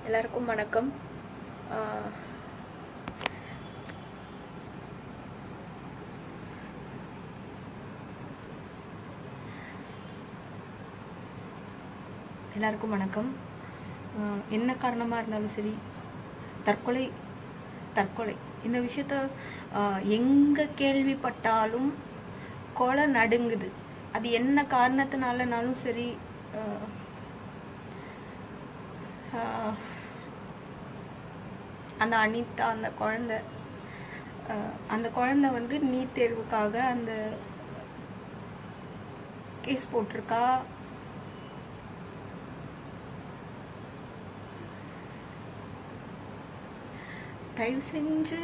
எல்லாருக்கும் வணக்கம் ஆஹ் எல்லாருக்கும் வணக்கம் ஆஹ் என்ன காரணமாக இருந்தாலும் சரி தற்கொலை தற்கொலை இந்த விஷயத்த ஆஹ் எங்க கேள்விப்பட்டாலும் கொலை நடுங்குது அது என்ன காரணத்தினாலனாலும் சரி ஆஹ் ஆஹ் அந்த அனிதா அந்த குழந்தை ஆஹ் அந்த குழந்தை வந்து நீட் தேர்வுக்காக அந்த கேஸ் போட்டிருக்கா தயவு செஞ்சு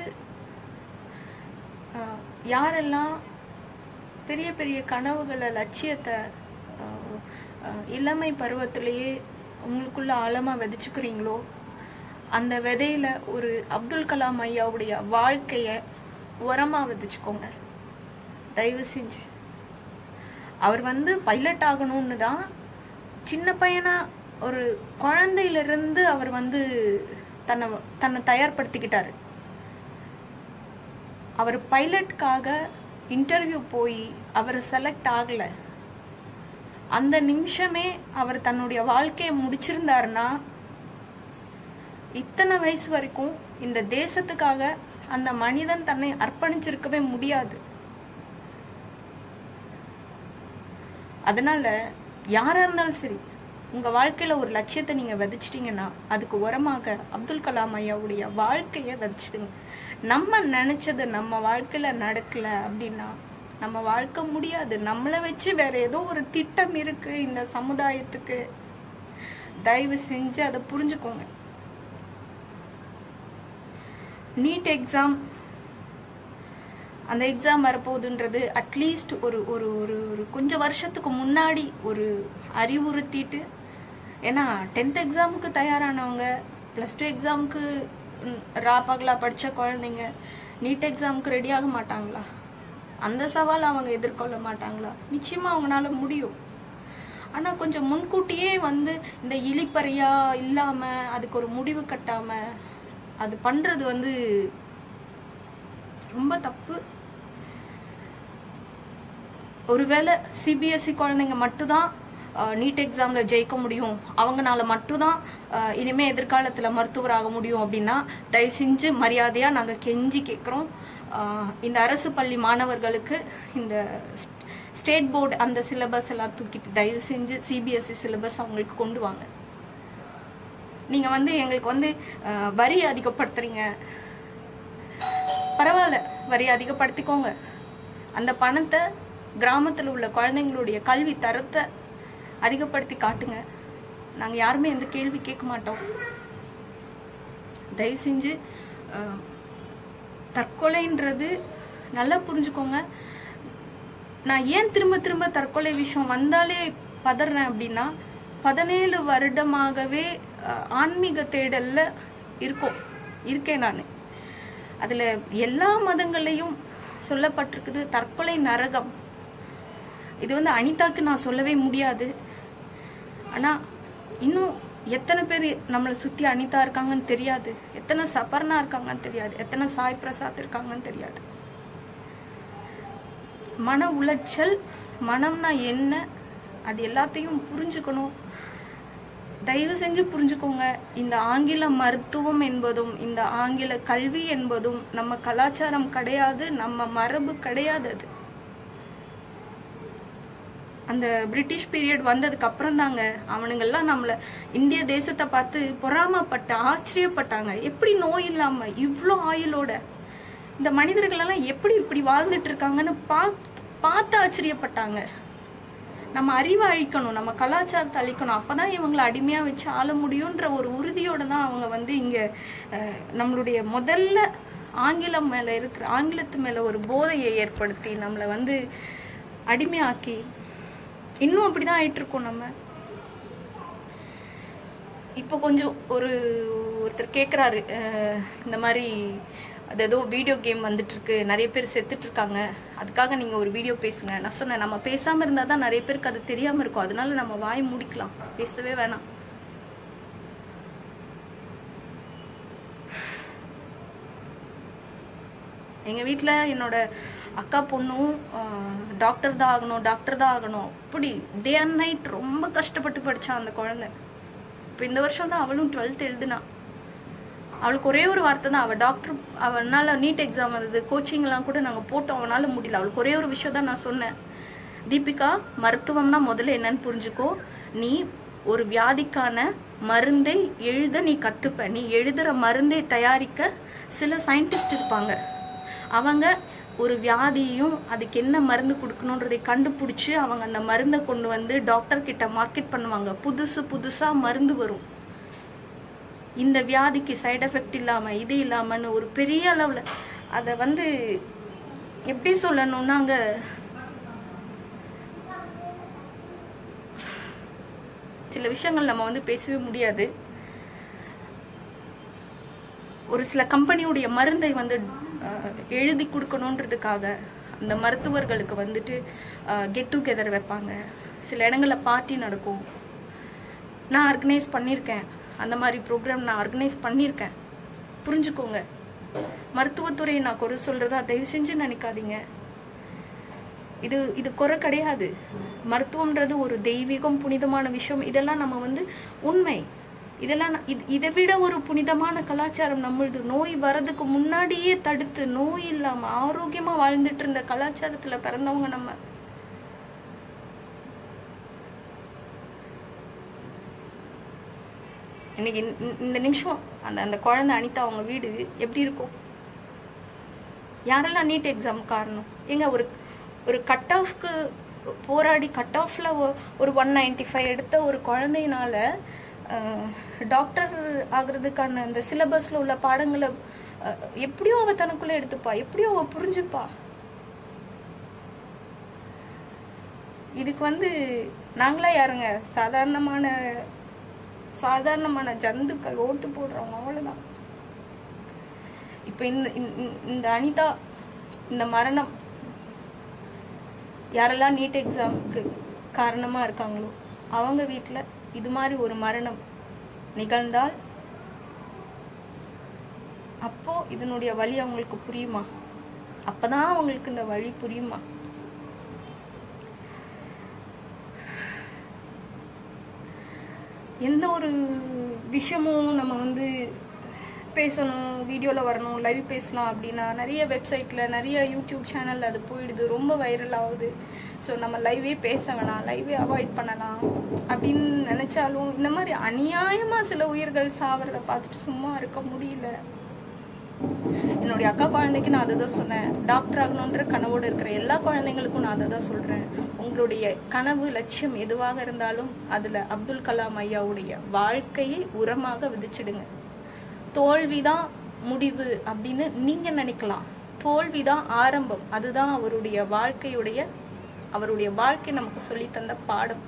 ஆஹ் யாரெல்லாம் பெரிய பெரிய கனவுகளை லட்சியத்தை ஆஹ் ஆஹ் இளமை பருவத்திலேயே உங்களுக்குள்ள ஆழமா விதைச்சுக்கிறீங்களோ அந்த விதையில ஒரு அப்துல் கலாம் ஐயாவுடைய வாழ்க்கைய உரமா விதைச்சுக்கோங்க தயவு செஞ்சு அவர் வந்து பைலட் ஆகணும்னு தான் சின்ன பையனா ஒரு குழந்தையில இருந்து அவர் வந்து தன்னை தன்னை தயார்படுத்திக்கிட்டாரு அவர் பைலட்காக இன்டர்வியூ போய் அவர் செலக்ட் ஆகல அந்த நிமிஷமே அவர் தன்னுடைய வாழ்க்கையை முடிச்சிருந்தாருன்னா இத்தனை வயசு வரைக்கும் இந்த தேசத்துக்காக அந்த மனிதன் தன்னை அர்ப்பணிச்சிருக்கவே முடியாது அதனால யாரா இருந்தாலும் சரி உங்க வாழ்க்கையில ஒரு லட்சியத்தை நீங்க விதைச்சிட்டீங்கன்னா அதுக்கு உரமாக அப்துல் கலாம் ஐயாவுடைய வாழ்க்கைய விதைச்சிடுங்க நம்ம நினைச்சது நம்ம வாழ்க்கையில நடக்கல அப்படின்னா நம்ம வாழ்க்கை முடியாது நம்மளை வச்சு வேற ஏதோ ஒரு திட்டம் இருக்கு இந்த சமுதாயத்துக்கு தயவு செஞ்சு அதை புரிஞ்சுக்கோங்க நீட் எக்ஸாம் அந்த எக்ஸாம் வரப்போகுதுன்றது அட்லீஸ்ட் ஒரு ஒரு ஒரு ஒரு கொஞ்சம் வருஷத்துக்கு முன்னாடி ஒரு அறிவுறுத்திட்டு ஏன்னா டென்த் எக்ஸாமுக்கு தயாரானவங்க ப்ளஸ் டூ எக்ஸாமுக்கு ரா பகலா படித்த குழந்தைங்க நீட் எக்ஸாமுக்கு ரெடி ஆக மாட்டாங்களா அந்த சவால் அவங்க எதிர்கொள்ள மாட்டாங்களா நிச்சயமா அவங்களால முடியும் ஆனா கொஞ்சம் முன்கூட்டியே வந்து இந்த இழிப்பறையா இல்லாம அதுக்கு ஒரு முடிவு கட்டாம அது பண்றது வந்து ரொம்ப தப்பு ஒருவேளை சிபிஎஸ்சி குழந்தைங்க மட்டும்தான் நீட் எக்ஸாம்ல ஜெயிக்க முடியும் அவங்கனால மட்டும்தான் அஹ், இனிமே எதிர்காலத்துல மருத்துவராக முடியும் அப்படின்னா தயவு செஞ்சு மரியாதையா நாங்க கெஞ்சி கேட்கிறோம் அஹ், இந்த அரசு பள்ளி மாணவர்களுக்கு இந்த ஸ்டேட் போர்டு அந்த சிலபஸ் எல்லாம் தூக்கிட்டு தயவு செஞ்சு சிபிஎஸ்சி சிலபஸ் அவங்களுக்கு கொண்டு வாங்க நீங்க வந்து எங்களுக்கு வந்து அஹ், வரி அதிகப்படுத்துறீங்க பரவாயில்ல வரி அதிகப்படுத்திக்கோங்க அந்த பணத்தை கிராமத்துல உள்ள குழந்தைங்களுடைய கல்வி தரத்தை அதிகப்படுத்தி காட்டுங்க நாங்க யாருமே எந்த கேள்வி கேட்க மாட்டோம் தயவு செஞ்சு அஹ், தற்கொலைன்றது நல்லா புரிஞ்சுக்கோங்க நான் ஏன் திரும்ப திரும்ப தற்கொலை விஷயம் வந்தாலே பதறேன் அப்படின்னா பதினேழு வருடமாகவே அஹ், ஆன்மீக தேடல்ல இருக்கோம் இருக்கேன் நான் அதுல எல்லா மதங்களையும் சொல்லப்பட்டிருக்குது தற்கொலை நரகம் இது வந்து அனிதாக்கு நான் சொல்லவே முடியாது ஆனா இன்னும் எத்தனை பேர் நம்மளை சுத்தி அனிதா இருக்காங்கன்னு தெரியாது எத்தனை சபர்ணா இருக்காங்கன்னு தெரியாது எத்தனை சாய் பிரசாத் இருக்காங்கன்னு தெரியாது மன உளைச்சல் மனம்னா என்ன அது எல்லாத்தையும் புரிஞ்சுக்கணும் தயவு செஞ்சு புரிஞ்சுக்கோங்க இந்த ஆங்கில மருத்துவம் என்பதும் இந்த ஆங்கில கல்வி என்பதும் நம்ம கலாச்சாரம் கிடையாது நம்ம மரபு கிடையாது அது அந்த பிரிட்டிஷ் பீரியட் வந்ததுக்கு அப்புறம் தாங்க அவனுங்கெல்லாம் நம்மள இந்திய தேசத்தை பார்த்து பொறாமப்பட்டு ஆச்சரியப்பட்டாங்க எப்படி நோய் இல்லாம இவ்ளோ ஆயுளோட இந்த மனிதர்கள் எல்லாம் எப்படி இப்படி வாழ்ந்துட்டு இருக்காங்கன்னு பா- பார்த்து ஆச்சரியப்பட்டாங்க நம்ம அறிவை அழிக்கணும் நம்ம கலாச்சாரத்தை அழிக்கணும் அப்பதான் இவங்களை அடிமையா வச்சு ஆள முடியும்ன்ற ஒரு உறுதியோட தான் அவங்க வந்து இங்க அஹ், நம்மளுடைய முதல்ல ஆங்கிலம் மேல இருக்கிற ஆங்கிலத்து மேல ஒரு போதையை ஏற்படுத்தி நம்மளை வந்து அடிமையாக்கி இன்னும் அப்படிதான் ஆயிட்டு இருக்கோம் நம்ம இப்போ கொஞ்சம் ஒரு ஒருத்தர் கேக்குறாரு அஹ், இந்த மாதிரி அது ஏதோ வீடியோ கேம் வந்துட்டு இருக்கு நிறைய பேர் செத்துட்டு இருக்காங்க அதுக்காக நீங்க ஒரு வீடியோ பேசுங்க நான் சொன்னேன் நம்ம பேசாம இருந்தா தான் நிறைய பேருக்கு அது தெரியாம இருக்கும் அதனால நம்ம வாய் மூடிக்கலாம் பேசவே வேணாம் எங்கள் வீட்டில் என்னோட அக்கா பொண்ணும் டாக்டர் தான் ஆகணும் டாக்டர் தான் ஆகணும் அப்படி டே அண்ட் நைட் ரொம்ப கஷ்டப்பட்டு படிச்சான் அந்த குழந்தை இப்போ இந்த வருஷம் தான் அவளும் டுவெல்த் எழுதுனா அவளுக்கு ஒரே ஒரு வார்த்தை தான் அவள் டாக்டர் அவனால நீட் எக்ஸாம் வந்தது கோச்சிங்லாம் கூட நாங்கள் போட்டோம் அவனால முடியல அவளுக்கு ஒரே ஒரு விஷயம் தான் நான் சொன்னேன் தீபிகா மருத்துவம்னா முதல்ல என்னன்னு புரிஞ்சுக்கோ நீ ஒரு வியாதிக்கான மருந்தை எழுத நீ கத்துப்ப நீ எழுதுற மருந்தை தயாரிக்க சில சயின்டிஸ்ட் இருப்பாங்க அவங்க ஒரு வியாதியையும் அதுக்கு என்ன மருந்து கொடுக்கணுன்றதை கண்டுபிடிச்சு அவங்க அந்த மருந்தை கொண்டு வந்து டாக்டர் கிட்ட மார்க்கெட் பண்ணுவாங்க புதுசு புதுசா மருந்து வரும் இந்த வியாதிக்கு சைடு எஃபெக்ட் இல்லாம இது இல்லாமன்னு ஒரு பெரிய அளவுல அதை வந்து எப்படி சொல்லணும்னாங்க சில விஷயங்கள் நம்ம வந்து பேசவே முடியாது ஒரு சில கம்பெனியுடைய மருந்தை வந்து அஹ், எழுதி கொடுக்கணுன்றதுக்காக அந்த மருத்துவர்களுக்கு வந்துட்டு கெட் டுகெதர் வைப்பாங்க சில இடங்களில் பார்ட்டி நடக்கும் நான் ஆர்கனைஸ் பண்ணியிருக்கேன் அந்த மாதிரி ப்ரோக்ராம் நான் ஆர்கனைஸ் பண்ணியிருக்கேன் புரிஞ்சுக்கோங்க மருத்துவத்துறையை நான் குறை சொல்றதா தயவு செஞ்சு நினைக்காதீங்க இது இது குறை கிடையாது மருத்துவம்ன்றது ஒரு தெய்வீகம் புனிதமான விஷயம் இதெல்லாம் நம்ம வந்து உண்மை இதெல்லாம் ந- இது இதை விட ஒரு புனிதமான கலாச்சாரம் நம்மளுது நோய் வர்றதுக்கு முன்னாடியே தடுத்து நோய் இல்லாம ஆரோக்கியமா வாழ்ந்துட்டு இருந்த கலாச்சாரத்துல பிறந்தவங்க நம்ம இன்னைக்கு இந்த- இந்த- இந்த நிமிஷம் அந்த அந்த குழந்தை அனிதா அவங்க வீடு எப்படி இருக்கும் யாரெல்லாம் நீட் எக்ஸாம் காரணம் ஏங்க ஒரு ஒரு கட் ஆஃப்க்கு போராடி கட் ஆஃப்ல ஒரு ஒன் நைன்டி ஃபைவ் எடுத்த ஒரு குழந்தையினால டாக்டர் ஆகுறதுக்கான அந்த சிலபஸ்ல உள்ள பாடங்களை அஹ், எப்படியோ அவ தனக்குள்ள எடுத்துப்பா எப்படியோ அவ புரிஞ்சுப்பா இதுக்கு வந்து நாங்களா யாருங்க சாதாரணமான சாதாரணமான ஜந்துக்கள் ஓட்டு போடுறவங்க அவ்வளவுதான் இப்ப இந்த இந்த- இந்த- இந்த அனிதா இந்த மரணம் யாரெல்லாம் நீட் எக்ஸாமுக்கு காரணமா இருக்காங்களோ அவங்க வீட்ல இது மாதிரி ஒரு மரணம் நிகழ்ந்தால் அப்போ இதனுடைய வழி அவங்களுக்கு புரியுமா அப்பதான் அவங்களுக்கு இந்த வழி புரியுமா எந்த ஒரு விஷயமும் நம்ம வந்து பேசணும் வீடியோவில் வரணும் லைவ் பேசலாம் அப்படின்னா நிறைய வெப்சைட்டில் நிறைய யூடியூப் சேனல் அது போயிடுது ரொம்ப வைரல் ஆகுது ஸோ நம்ம லைவே பேச வேணாம் லைவே அவாய்ட் பண்ணலாம் அப்படின்னு நினச்சாலும் இந்த மாதிரி அநியாயமாக சில உயிர்கள் சாவறதை பார்த்துட்டு சும்மா இருக்க முடியல என்னுடைய அக்கா குழந்தைக்கு நான் அதை தான் சொன்னேன் டாக்டர் ஆகணுன்ற கனவோடு இருக்கிற எல்லா குழந்தைங்களுக்கும் நான் அதை தான் சொல்றேன் உங்களுடைய கனவு லட்சியம் எதுவாக இருந்தாலும் அதுல அப்துல் கலாம் ஐயாவுடைய வாழ்க்கையை உரமாக விதிச்சிடுங்க தோல்விதான் முடிவு அப்படின்னு நீங்க நினைக்கலாம் தோல்விதான் ஆரம்பம் அதுதான் அவருடைய வாழ்க்கையுடைய அவருடைய வாழ்க்கை நமக்கு சொல்லி தந்த பாடம்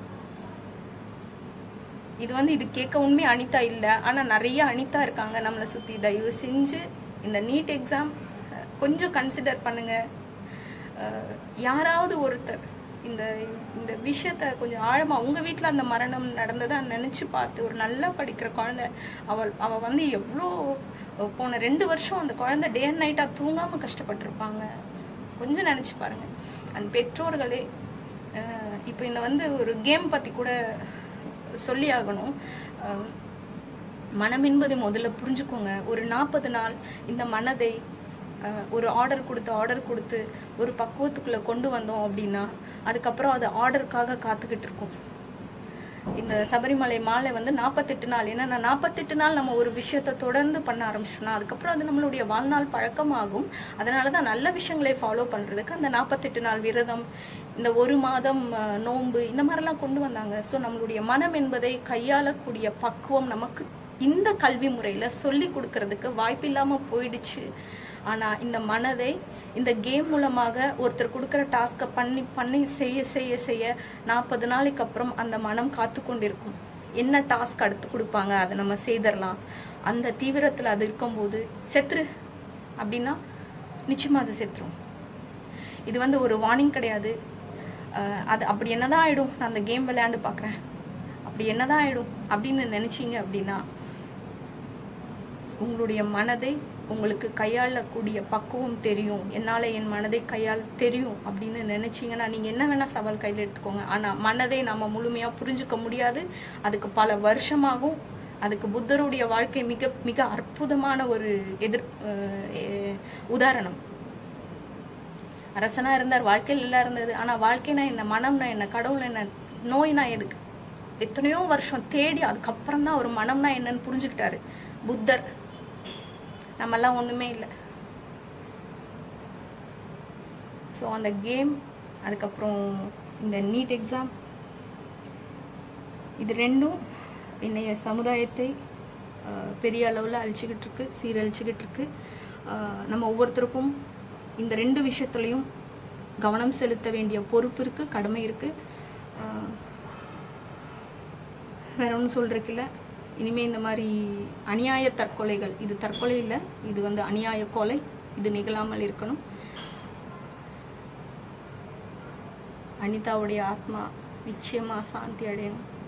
இது வந்து இது கேட்க உண்மை அனிதா இல்ல ஆனா நிறைய அனிதா இருக்காங்க நம்மளை சுத்தி தயவு செஞ்சு இந்த நீட் எக்ஸாம் கொஞ்சம் கன்சிடர் பண்ணுங்க அஹ், யாராவது ஒருத்தர் இந்த இந்த விஷயத்த கொஞ்சம் ஆழமா உங்க வீட்ல அந்த மரணம் நடந்ததா நினைச்சு பார்த்து ஒரு நல்லா படிக்கிற குழந்தை அவள் அவ வந்து எவ்வளோ போன ரெண்டு வருஷம் அந்த குழந்தை டே அண்ட் நைட்டா தூங்காம கஷ்டப்பட்டிருப்பாங்க கொஞ்சம் நினைச்சு பாருங்க அந்த பெற்றோர்களே அஹ், இப்போ இந்த வந்து ஒரு கேம் பத்தி கூட சொல்லி ஆகணும் அஹ், மனம் என்பதை முதல்ல புரிஞ்சுக்கோங்க ஒரு நாற்பது நாள் இந்த மனதை அஹ், ஒரு ஆர்டர் கொடுத்து ஆர்டர் கொடுத்து ஒரு பக்குவத்துக்குள்ள கொண்டு வந்தோம் அப்படின்னா அதுக்கப்புறம் அது ஆர்டருக்காக காத்துக்கிட்டு இருக்கும் இந்த சபரிமலை மாலை வந்து நாற்பத்தெட்டு நாள் ஏன்னா நான் நாற்பத்தெட்டு நாள் நம்ம ஒரு விஷயத்த தொடர்ந்து பண்ண ஆரம்பிச்சோம்னா அதுக்கப்புறம் அது நம்மளுடைய வாழ்நாள் பழக்கமாகும் அதனால தான் நல்ல விஷயங்களை ஃபாலோ பண்றதுக்கு அந்த நாற்பத்தெட்டு நாள் விரதம் இந்த ஒரு மாதம் அஹ், நோன்பு இந்த மாதிரிலாம் கொண்டு வந்தாங்க ஸோ நம்மளுடைய மனம் என்பதை கையாளக்கூடிய பக்குவம் நமக்கு இந்த கல்வி முறையில சொல்லி கொடுக்கறதுக்கு வாய்ப்பில்லாம போயிடுச்சு ஆனா இந்த மனதை இந்த கேம் மூலமாக ஒருத்தர் கொடுக்குற டாஸ்கை பண்ணி பண்ணி செய்ய செய்ய செய்ய நாற்பது நாளைக்கு அப்புறம் அந்த மனம் காத்து கொண்டிருக்கும் என்ன டாஸ்க் அடுத்து கொடுப்பாங்க அதை நம்ம செய்திடலாம் அந்த தீவிரத்துல அது இருக்கும்போது செத்துரு அப்படின்னா நிச்சயமா அது செத்துரும் இது வந்து ஒரு வார்னிங் கிடையாது அஹ் அது அப்படி என்னதான் ஆயிடும் நான் அந்த கேம் விளையாண்டு பார்க்குறேன் அப்படி என்னதான் ஆயிடும் அப்படின்னு நினைச்சீங்க அப்படின்னா உங்களுடைய மனதை உங்களுக்கு கையாளக்கூடிய பக்குவம் தெரியும் என்னால் என் மனதை கையாள் தெரியும் அப்படின்னு நினைச்சீங்கன்னா நீங்கள் என்ன வேணால் சவால் கையில் எடுத்துக்கோங்க ஆனால் மனதை நம்ம முழுமையாக புரிஞ்சுக்க முடியாது அதுக்கு பல வருஷமாகும் அதுக்கு புத்தருடைய வாழ்க்கை மிக மிக அற்புதமான ஒரு எதிர் அஹ் எ- உதாரணம் அரசனா இருந்தார் வாழ்க்கையில் எல்லாம் இருந்தது ஆனா வாழ்க்கைனா என்ன மனம்னா என்ன கடவுள் என்ன நோய்னா எதுக்கு எத்தனையோ வருஷம் தேடி அதுக்கப்புறம் தான் அவர் மனம்னா என்னன்னு புரிஞ்சுக்கிட்டாரு புத்தர் நம்மெல்லாம் ஒண்ணுமே இல்லை ஸோ அந்த கேம் அதுக்கப்புறம் இந்த நீட் எக்ஸாம் இது ரெண்டும் இன்னைய சமுதாயத்தை அஹ், பெரிய அளவில் அழிச்சுக்கிட்டு இருக்கு சீரழிச்சுக்கிட்டு இருக்கு அஹ், நம்ம ஒவ்வொருத்தருக்கும் இந்த ரெண்டு விஷயத்துலையும் கவனம் செலுத்த வேண்டிய பொறுப்பு இருக்கு கடமை இருக்கு அஹ், வேற ஒன்றும் சொல்றதுக்கு இல்லை இனிமே இந்த மாதிரி அநியாய தற்கொலைகள் இது தற்கொலை இல்லை இது வந்து அநியாய கொலை இது நிகழாமல் இருக்கணும் அனிதாவுடைய ஆத்மா நிச்சயமா சாந்தி அடையணும்